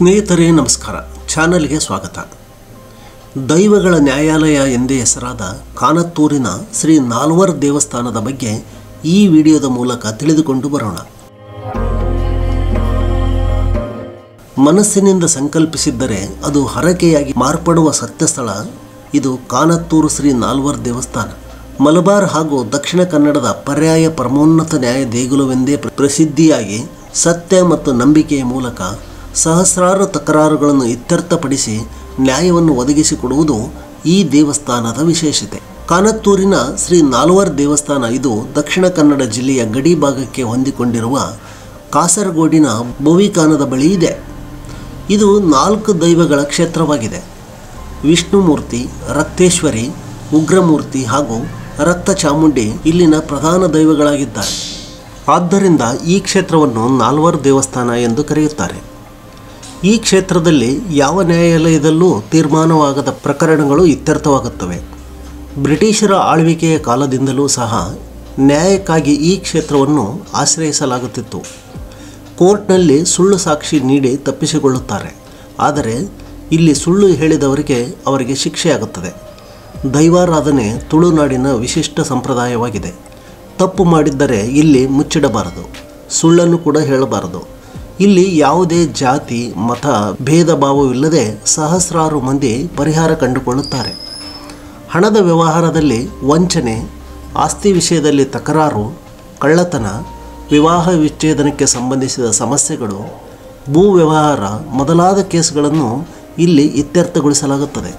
ಸ್ನೇಹಿತರೇ ನಮಸ್ಕಾರ ಚಾನಲ್ಗೆ ಸ್ವಾಗತ ದೈವಗಳ ನ್ಯಾಯಾಲಯ ಎಂದೇ ಹೆಸರಾದ ಕಾನತ್ತೂರಿನ ಶ್ರೀ ನಾಲ್ವರ್ ದೇವಸ್ಥಾನದ ಬಗ್ಗೆ ಈ ವಿಡಿಯೋದ ಮೂಲಕ ತಿಳಿದುಕೊಂಡು ಬರೋಣ ಮನಸ್ಸಿನಿಂದ ಸಂಕಲ್ಪಿಸಿದ್ದರೆ ಅದು ಹರಕೆಯಾಗಿ ಮಾರ್ಪಡುವ ಸತ್ಯಸ್ಥಳ ಇದು ಕಾನತ್ತೂರು ಶ್ರೀ ನಾಲ್ವರ್ ದೇವಸ್ಥಾನ ಮಲಬಾರ್ ಹಾಗೂ ದಕ್ಷಿಣ ಕನ್ನಡದ ಪರ್ಯಾಯ ಪರಮೋನ್ನತ ನ್ಯಾಯ ದೇಗುಲವೆಂದೇ ಪ್ರ- ಪ್ರಸಿದ್ಧಿಯಾಗಿ ಸತ್ಯ ಮತ್ತು ನಂಬಿಕೆಯ ಮೂಲಕ ಸಹಸ್ರಾರು ತಕರಾರುಗಳನ್ನು ಇತ್ಯರ್ಥಪಡಿಸಿ ನ್ಯಾಯವನ್ನು ಒದಗಿಸಿಕೊಡುವುದು ಈ ದೇವಸ್ಥಾನದ ವಿಶೇಷತೆ ಕಾನತ್ತೂರಿನ ಶ್ರೀ ನಾಲ್ವರ್ ದೇವಸ್ಥಾನ ಇದು ದಕ್ಷಿಣ ಕನ್ನಡ ಜಿಲ್ಲೆಯ ಗಡಿ ಭಾಗಕ್ಕೆ ಹೊಂದಿಕೊಂಡಿರುವ ಕಾಸರಗೋಡಿನ ಬೋವಿಕಾನದ ಬಳಿ ಇದೆ ಇದು ನಾಲ್ಕು ದೈವಗಳ ಕ್ಷೇತ್ರವಾಗಿದೆ ವಿಷ್ಣುಮೂರ್ತಿ ರಕ್ತೇಶ್ವರಿ ಉಗ್ರಮೂರ್ತಿ ಹಾಗೂ ರಕ್ತ ಚಾಮುಂಡಿ ಇಲ್ಲಿನ ಪ್ರಧಾನ ದೈವಗಳಾಗಿದ್ದಾರೆ ಆದ್ದರಿಂದ ಈ ಕ್ಷೇತ್ರವನ್ನು ನಾಲ್ವರ್ ದೇವಸ್ಥಾನ ಎಂದು ಕರೆಯುತ್ತಾರೆ ಈ ಕ್ಷೇತ್ರದಲ್ಲಿ ಯಾವ ನ್ಯಾಯಾಲಯದಲ್ಲೂ ತೀರ್ಮಾನವಾಗದ ಪ್ರಕರಣಗಳು ಇತ್ಯರ್ಥವಾಗುತ್ತವೆ ಬ್ರಿಟಿಷರ ಆಳ್ವಿಕೆಯ ಕಾಲದಿಂದಲೂ ಸಹ ನ್ಯಾಯಕ್ಕಾಗಿ ಈ ಕ್ಷೇತ್ರವನ್ನು ಆಶ್ರಯಿಸಲಾಗುತ್ತಿತ್ತು ಕೋರ್ಟ್ನಲ್ಲಿ ಸುಳ್ಳು ಸಾಕ್ಷಿ ನೀಡಿ ತಪ್ಪಿಸಿಕೊಳ್ಳುತ್ತಾರೆ ಆದರೆ ಇಲ್ಲಿ ಸುಳ್ಳು ಹೇಳಿದವರಿಗೆ ಅವರಿಗೆ ಶಿಕ್ಷೆಯಾಗುತ್ತದೆ ದೈವಾರಾಧನೆ ತುಳುನಾಡಿನ ವಿಶಿಷ್ಟ ಸಂಪ್ರದಾಯವಾಗಿದೆ ತಪ್ಪು ಮಾಡಿದ್ದರೆ ಇಲ್ಲಿ ಮುಚ್ಚಿಡಬಾರದು ಸುಳ್ಳನ್ನು ಕೂಡ ಹೇಳಬಾರದು ಇಲ್ಲಿ ಯಾವುದೇ ಜಾತಿ ಮತ ಭೇದ ಭಾವವಿಲ್ಲದೆ ಸಹಸ್ರಾರು ಮಂದಿ ಪರಿಹಾರ ಕಂಡುಕೊಳ್ಳುತ್ತಾರೆ ಹಣದ ವ್ಯವಹಾರದಲ್ಲಿ ವಂಚನೆ ಆಸ್ತಿ ವಿಷಯದಲ್ಲಿ ತಕರಾರು ಕಳ್ಳತನ ವಿವಾಹ ವಿಚ್ಛೇದನಕ್ಕೆ ಸಂಬಂಧಿಸಿದ ಸಮಸ್ಯೆಗಳು ಭೂ ವ್ಯವಹಾರ ಮೊದಲಾದ ಕೇಸುಗಳನ್ನು ಇಲ್ಲಿ ಇತ್ಯರ್ಥಗೊಳಿಸಲಾಗುತ್ತದೆ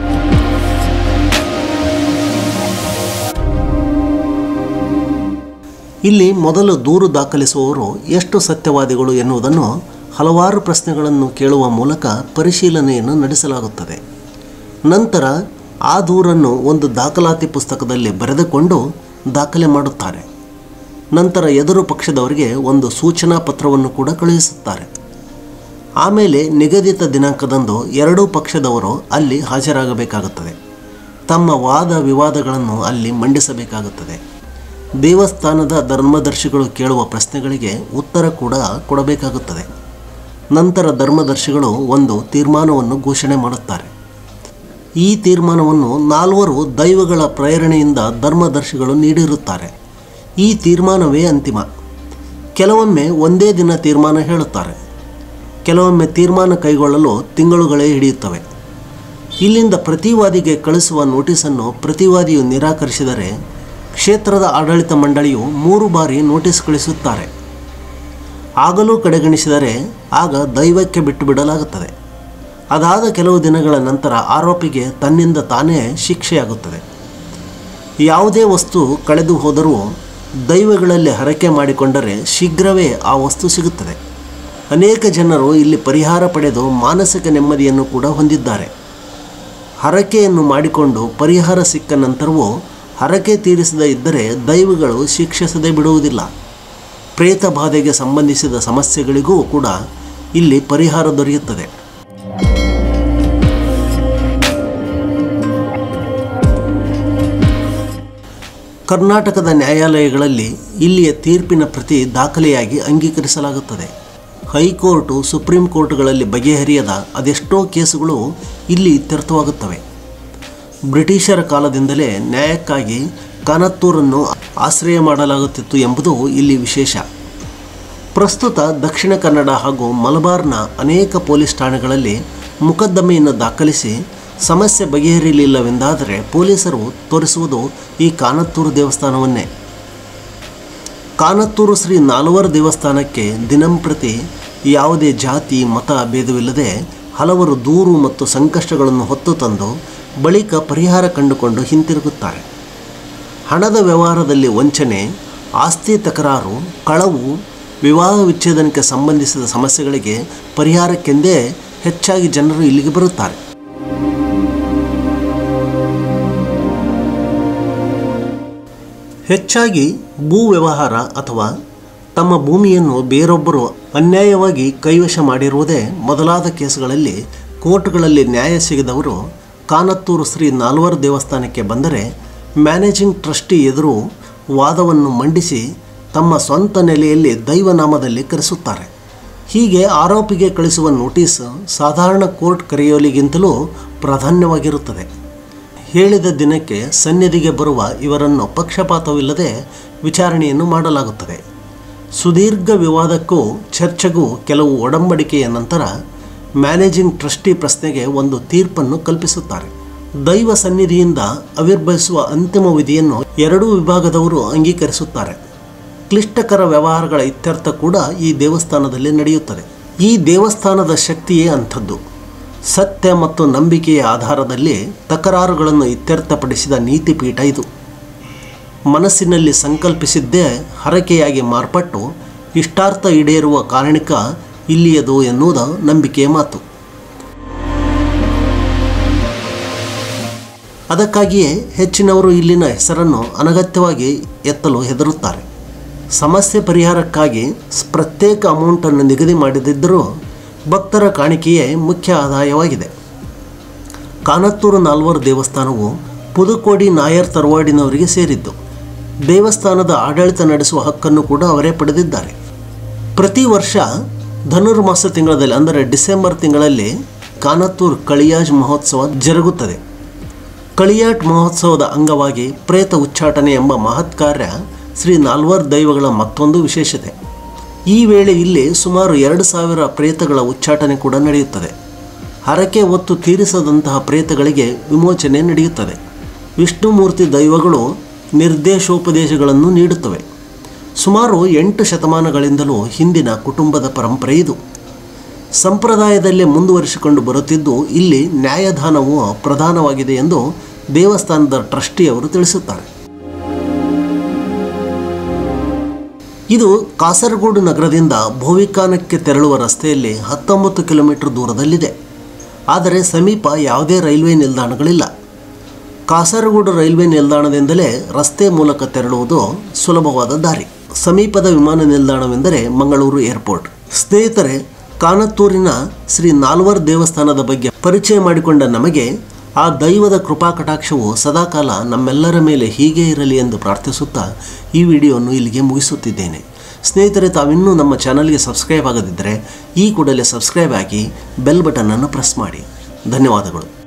ಇಲ್ಲಿ ಮೊದಲು ದೂರು ದಾಖಲಿಸುವವರು ಎಷ್ಟು ಸತ್ಯವಾದಿಗಳು ಎನ್ನುವುದನ್ನು ಹಲವಾರು ಪ್ರಶ್ನೆಗಳನ್ನು ಕೇಳುವ ಮೂಲಕ ಪರಿಶೀಲನೆಯನ್ನು ನಡೆಸಲಾಗುತ್ತದೆ ನಂತರ ಆ ದೂರನ್ನು ಒಂದು ದಾಖಲಾತಿ ಪುಸ್ತಕದಲ್ಲಿ ಬರೆದುಕೊಂಡು ದಾಖಲೆ ಮಾಡುತ್ತಾರೆ ನಂತರ ಎದುರು ಪಕ್ಷದವರಿಗೆ ಒಂದು ಸೂಚನಾ ಪತ್ರವನ್ನು ಕೂಡ ಕಳುಹಿಸುತ್ತಾರೆ ಆಮೇಲೆ ನಿಗದಿತ ದಿನಾಂಕದಂದು ಎರಡೂ ಪಕ್ಷದವರು ಅಲ್ಲಿ ಹಾಜರಾಗಬೇಕಾಗುತ್ತದೆ ತಮ್ಮ ವಾದ ವಿವಾದಗಳನ್ನು ಅಲ್ಲಿ ಮಂಡಿಸಬೇಕಾಗುತ್ತದೆ ದೇವಸ್ಥಾನದ ಧರ್ಮದರ್ಶಿಗಳು ಕೇಳುವ ಪ್ರಶ್ನೆಗಳಿಗೆ ಉತ್ತರ ಕೂಡ ಕೊಡಬೇಕಾಗುತ್ತದೆ ನಂತರ ಧರ್ಮದರ್ಶಿಗಳು ಒಂದು ತೀರ್ಮಾನವನ್ನು ಘೋಷಣೆ ಮಾಡುತ್ತಾರೆ ಈ ತೀರ್ಮಾನವನ್ನು ನಾಲ್ವರು ದೈವಗಳ ಪ್ರೇರಣೆಯಿಂದ ಧರ್ಮದರ್ಶಿಗಳು ನೀಡಿರುತ್ತಾರೆ ಈ ತೀರ್ಮಾನವೇ ಅಂತಿಮ ಕೆಲವೊಮ್ಮೆ ಒಂದೇ ದಿನ ತೀರ್ಮಾನ ಹೇಳುತ್ತಾರೆ ಕೆಲವೊಮ್ಮೆ ತೀರ್ಮಾನ ಕೈಗೊಳ್ಳಲು ತಿಂಗಳುಗಳೇ ಹಿಡಿಯುತ್ತವೆ ಇಲ್ಲಿಂದ ಪ್ರತಿವಾದಿಗೆ ಕಳಿಸುವ ನೋಟಿಸನ್ನು ಪ್ರತಿವಾದಿಯು ನಿರಾಕರಿಸಿದರೆ ಕ್ಷೇತ್ರದ ಆಡಳಿತ ಮಂಡಳಿಯು ಮೂರು ಬಾರಿ ನೋಟಿಸ್ ಕಳಿಸುತ್ತಾರೆ ಆಗಲೂ ಕಡೆಗಣಿಸಿದರೆ ಆಗ ದೈವಕ್ಕೆ ಬಿಟ್ಟು ಬಿಡಲಾಗುತ್ತದೆ ಅದಾದ ಕೆಲವು ದಿನಗಳ ನಂತರ ಆರೋಪಿಗೆ ತನ್ನಿಂದ ತಾನೇ ಶಿಕ್ಷೆಯಾಗುತ್ತದೆ ಯಾವುದೇ ವಸ್ತು ಕಳೆದು ಹೋದರೂ ದೈವಗಳಲ್ಲಿ ಹರಕೆ ಮಾಡಿಕೊಂಡರೆ ಶೀಘ್ರವೇ ಆ ವಸ್ತು ಸಿಗುತ್ತದೆ ಅನೇಕ ಜನರು ಇಲ್ಲಿ ಪರಿಹಾರ ಪಡೆದು ಮಾನಸಿಕ ನೆಮ್ಮದಿಯನ್ನು ಕೂಡ ಹೊಂದಿದ್ದಾರೆ ಹರಕೆಯನ್ನು ಮಾಡಿಕೊಂಡು ಪರಿಹಾರ ಸಿಕ್ಕ ನಂತರವೂ ಹರಕೆ ತೀರಿಸದೇ ಇದ್ದರೆ ದೈವಗಳು ಶಿಕ್ಷಿಸದೇ ಬಿಡುವುದಿಲ್ಲ ಪ್ರೇತ ಬಾಧೆಗೆ ಸಂಬಂಧಿಸಿದ ಸಮಸ್ಯೆಗಳಿಗೂ ಕೂಡ ಇಲ್ಲಿ ಪರಿಹಾರ ದೊರೆಯುತ್ತದೆ ಕರ್ನಾಟಕದ ನ್ಯಾಯಾಲಯಗಳಲ್ಲಿ ಇಲ್ಲಿಯ ತೀರ್ಪಿನ ಪ್ರತಿ ದಾಖಲೆಯಾಗಿ ಅಂಗೀಕರಿಸಲಾಗುತ್ತದೆ ಹೈಕೋರ್ಟು ಸುಪ್ರೀಂ ಕೋರ್ಟ್ಗಳಲ್ಲಿ ಬಗೆಹರಿಯದ ಅದೆಷ್ಟೋ ಕೇಸುಗಳು ಇಲ್ಲಿ ಇತ್ಯರ್ಥವಾಗುತ್ತವೆ ಬ್ರಿಟಿಷರ ಕಾಲದಿಂದಲೇ ನ್ಯಾಯಕ್ಕಾಗಿ ಕಾನತ್ತೂರನ್ನು ಆಶ್ರಯ ಮಾಡಲಾಗುತ್ತಿತ್ತು ಎಂಬುದು ಇಲ್ಲಿ ವಿಶೇಷ ಪ್ರಸ್ತುತ ದಕ್ಷಿಣ ಕನ್ನಡ ಹಾಗೂ ಮಲಬಾರ್ನ ಅನೇಕ ಪೊಲೀಸ್ ಠಾಣೆಗಳಲ್ಲಿ ಮೊಕದ್ದಮೆಯನ್ನು ದಾಖಲಿಸಿ ಸಮಸ್ಯೆ ಬಗೆಹರಿಯಲಿಲ್ಲವೆಂದಾದರೆ ಪೊಲೀಸರು ತೋರಿಸುವುದು ಈ ಕಾನತ್ತೂರು ದೇವಸ್ಥಾನವನ್ನೇ ಕಾನತ್ತೂರು ಶ್ರೀ ನಾಲ್ವರ್ ದೇವಸ್ಥಾನಕ್ಕೆ ದಿನಂಪ್ರತಿ ಯಾವುದೇ ಜಾತಿ ಮತ ಭೇದವಿಲ್ಲದೆ ಹಲವರು ದೂರು ಮತ್ತು ಸಂಕಷ್ಟಗಳನ್ನು ಹೊತ್ತು ತಂದು ಬಳಿಕ ಪರಿಹಾರ ಕಂಡುಕೊಂಡು ಹಿಂತಿರುಗುತ್ತಾರೆ ಹಣದ ವ್ಯವಹಾರದಲ್ಲಿ ವಂಚನೆ ಆಸ್ತಿ ತಕರಾರು ಕಳವು ವಿವಾಹ ವಿಚ್ಛೇದನಕ್ಕೆ ಸಂಬಂಧಿಸಿದ ಸಮಸ್ಯೆಗಳಿಗೆ ಪರಿಹಾರಕ್ಕೆಂದೇ ಹೆಚ್ಚಾಗಿ ಜನರು ಇಲ್ಲಿಗೆ ಬರುತ್ತಾರೆ ಹೆಚ್ಚಾಗಿ ಭೂ ವ್ಯವಹಾರ ಅಥವಾ ತಮ್ಮ ಭೂಮಿಯನ್ನು ಬೇರೊಬ್ಬರು ಅನ್ಯಾಯವಾಗಿ ಕೈವಶ ಮಾಡಿರುವುದೇ ಮೊದಲಾದ ಕೇಸುಗಳಲ್ಲಿ ಕೋರ್ಟ್ಗಳಲ್ಲಿ ನ್ಯಾಯ ಸಿಗದವರು ಕಾನತ್ತೂರು ಶ್ರೀ ನಾಲ್ವರ್ ದೇವಸ್ಥಾನಕ್ಕೆ ಬಂದರೆ ಮ್ಯಾನೇಜಿಂಗ್ ಟ್ರಸ್ಟಿ ಎದುರು ವಾದವನ್ನು ಮಂಡಿಸಿ ತಮ್ಮ ಸ್ವಂತ ನೆಲೆಯಲ್ಲಿ ದೈವನಾಮದಲ್ಲಿ ಕರೆಸುತ್ತಾರೆ ಹೀಗೆ ಆರೋಪಿಗೆ ಕಳಿಸುವ ನೋಟಿಸ್ ಸಾಧಾರಣ ಕೋರ್ಟ್ ಕರೆಯೋಲಿಗಿಂತಲೂ ಪ್ರಾಧಾನ್ಯವಾಗಿರುತ್ತದೆ ಹೇಳಿದ ದಿನಕ್ಕೆ ಸನ್ನಿಧಿಗೆ ಬರುವ ಇವರನ್ನು ಪಕ್ಷಪಾತವಿಲ್ಲದೆ ವಿಚಾರಣೆಯನ್ನು ಮಾಡಲಾಗುತ್ತದೆ ಸುದೀರ್ಘ ವಿವಾದಕ್ಕೂ ಚರ್ಚೆಗೂ ಕೆಲವು ಒಡಂಬಡಿಕೆಯ ನಂತರ ಮ್ಯಾನೇಜಿಂಗ್ ಟ್ರಸ್ಟಿ ಪ್ರಶ್ನೆಗೆ ಒಂದು ತೀರ್ಪನ್ನು ಕಲ್ಪಿಸುತ್ತಾರೆ ದೈವ ಸನ್ನಿಧಿಯಿಂದ ಆವಿರ್ಭವಿಸುವ ಅಂತಿಮ ವಿಧಿಯನ್ನು ಎರಡೂ ವಿಭಾಗದವರು ಅಂಗೀಕರಿಸುತ್ತಾರೆ ಕ್ಲಿಷ್ಟಕರ ವ್ಯವಹಾರಗಳ ಇತ್ಯರ್ಥ ಕೂಡ ಈ ದೇವಸ್ಥಾನದಲ್ಲಿ ನಡೆಯುತ್ತದೆ ಈ ದೇವಸ್ಥಾನದ ಶಕ್ತಿಯೇ ಅಂಥದ್ದು ಸತ್ಯ ಮತ್ತು ನಂಬಿಕೆಯ ಆಧಾರದಲ್ಲಿ ತಕರಾರುಗಳನ್ನು ಇತ್ಯರ್ಥಪಡಿಸಿದ ನೀತಿಪೀಠ ಇದು ಮನಸ್ಸಿನಲ್ಲಿ ಸಂಕಲ್ಪಿಸಿದ್ದೇ ಹರಕೆಯಾಗಿ ಮಾರ್ಪಟ್ಟು ಇಷ್ಟಾರ್ಥ ಈಡೇರುವ ಕಾರಣಿಕ ಇಲ್ಲಿಯದು ಎನ್ನುವುದು ನಂಬಿಕೆಯ ಮಾತು ಅದಕ್ಕಾಗಿಯೇ ಹೆಚ್ಚಿನವರು ಇಲ್ಲಿನ ಹೆಸರನ್ನು ಅನಗತ್ಯವಾಗಿ ಎತ್ತಲು ಹೆದರುತ್ತಾರೆ ಸಮಸ್ಯೆ ಪರಿಹಾರಕ್ಕಾಗಿ ಸ್- ಪ್ರತ್ಯೇಕ ಅಮೌಂಟನ್ನು ನಿಗದಿ ಮಾಡದಿದ್ದರೂ ಭಕ್ತರ ಕಾಣಿಕೆಯೇ ಮುಖ್ಯ ಆದಾಯವಾಗಿದೆ ಕಾನತ್ತೂರು ನಾಲ್ವರು ದೇವಸ್ಥಾನವು ಪುದುಕೋಡಿ ನಾಯರ್ ತರವಾಡಿನವರಿಗೆ ಸೇರಿದ್ದು ದೇವಸ್ಥಾನದ ಆಡಳಿತ ನಡೆಸುವ ಹಕ್ಕನ್ನು ಕೂಡ ಅವರೇ ಪಡೆದಿದ್ದಾರೆ ಪ್ರತಿ ವರ್ಷ ಧನುರ್ಮಾಸ ತಿಂಗಳಲ್ಲಿ ಅಂದರೆ ಡಿಸೆಂಬರ್ ತಿಂಗಳಲ್ಲಿ ಕಾನತ್ತೂರ್ ಕಳಿಯಾಜ್ ಮಹೋತ್ಸವ ಜರುಗುತ್ತದೆ ಕಳಿಯಾಟ್ ಮಹೋತ್ಸವದ ಅಂಗವಾಗಿ ಪ್ರೇತ ಉಚ್ಚಾಟನೆ ಎಂಬ ಮಹತ್ ಕಾರ್ಯ ಶ್ರೀ ನಾಲ್ವರ್ ದೈವಗಳ ಮತ್ತೊಂದು ವಿಶೇಷತೆ ಈ ವೇಳೆ ಇಲ್ಲಿ ಸುಮಾರು ಎರಡು ಸಾವಿರ ಪ್ರೇತಗಳ ಉಚ್ಚಾಟನೆ ಕೂಡ ನಡೆಯುತ್ತದೆ ಹರಕೆ ಒತ್ತು ತೀರಿಸದಂತಹ ಪ್ರೇತಗಳಿಗೆ ವಿಮೋಚನೆ ನಡೆಯುತ್ತದೆ ವಿಷ್ಣುಮೂರ್ತಿ ದೈವಗಳು ನಿರ್ದೇಶೋಪದೇಶಗಳನ್ನು ನೀಡುತ್ತವೆ ಸುಮಾರು ಎಂಟು ಶತಮಾನಗಳಿಂದಲೂ ಹಿಂದಿನ ಕುಟುಂಬದ ಪರಂಪರೆ ಇದು ಸಂಪ್ರದಾಯದಲ್ಲೇ ಮುಂದುವರಿಸಿಕೊಂಡು ಬರುತ್ತಿದ್ದು ಇಲ್ಲಿ ನ್ಯಾಯದಾನವು ಪ್ರಧಾನವಾಗಿದೆ ಎಂದು ದೇವಸ್ಥಾನದ ಟ್ರಸ್ಟಿಯವರು ತಿಳಿಸುತ್ತಾರೆ ಇದು ಕಾಸರಗೋಡು ನಗರದಿಂದ ಭೋವಿಕಾನಕ್ಕೆ ತೆರಳುವ ರಸ್ತೆಯಲ್ಲಿ ಹತ್ತೊಂಬತ್ತು ಕಿಲೋಮೀಟರ್ ದೂರದಲ್ಲಿದೆ ಆದರೆ ಸಮೀಪ ಯಾವುದೇ ರೈಲ್ವೆ ನಿಲ್ದಾಣಗಳಿಲ್ಲ ಕಾಸರಗೋಡು ರೈಲ್ವೆ ನಿಲ್ದಾಣದಿಂದಲೇ ರಸ್ತೆ ಮೂಲಕ ತೆರಳುವುದು ಸುಲಭವಾದ ದಾರಿ ಸಮೀಪದ ವಿಮಾನ ನಿಲ್ದಾಣವೆಂದರೆ ಮಂಗಳೂರು ಏರ್ಪೋರ್ಟ್ ಸ್ನೇಹಿತರೆ ಕಾನತ್ತೂರಿನ ಶ್ರೀ ನಾಲ್ವರ್ ದೇವಸ್ಥಾನದ ಬಗ್ಗೆ ಪರಿಚಯ ಮಾಡಿಕೊಂಡ ನಮಗೆ ಆ ದೈವದ ಕೃಪಾ ಕಟಾಕ್ಷವು ಸದಾಕಾಲ ನಮ್ಮೆಲ್ಲರ ಮೇಲೆ ಹೀಗೆ ಇರಲಿ ಎಂದು ಪ್ರಾರ್ಥಿಸುತ್ತಾ ಈ ವಿಡಿಯೋವನ್ನು ಇಲ್ಲಿಗೆ ಮುಗಿಸುತ್ತಿದ್ದೇನೆ ಸ್ನೇಹಿತರೆ ತಾವಿನ್ನೂ ನಮ್ಮ ಚಾನಲ್ಗೆ ಸಬ್ಸ್ಕ್ರೈಬ್ ಆಗದಿದ್ದರೆ ಈ ಕೂಡಲೇ ಸಬ್ಸ್ಕ್ರೈಬ್ ಆಗಿ ಬೆಲ್ ಬಟನನ್ನು ಪ್ರೆಸ್ ಮಾಡಿ ಧನ್ಯವಾದಗಳು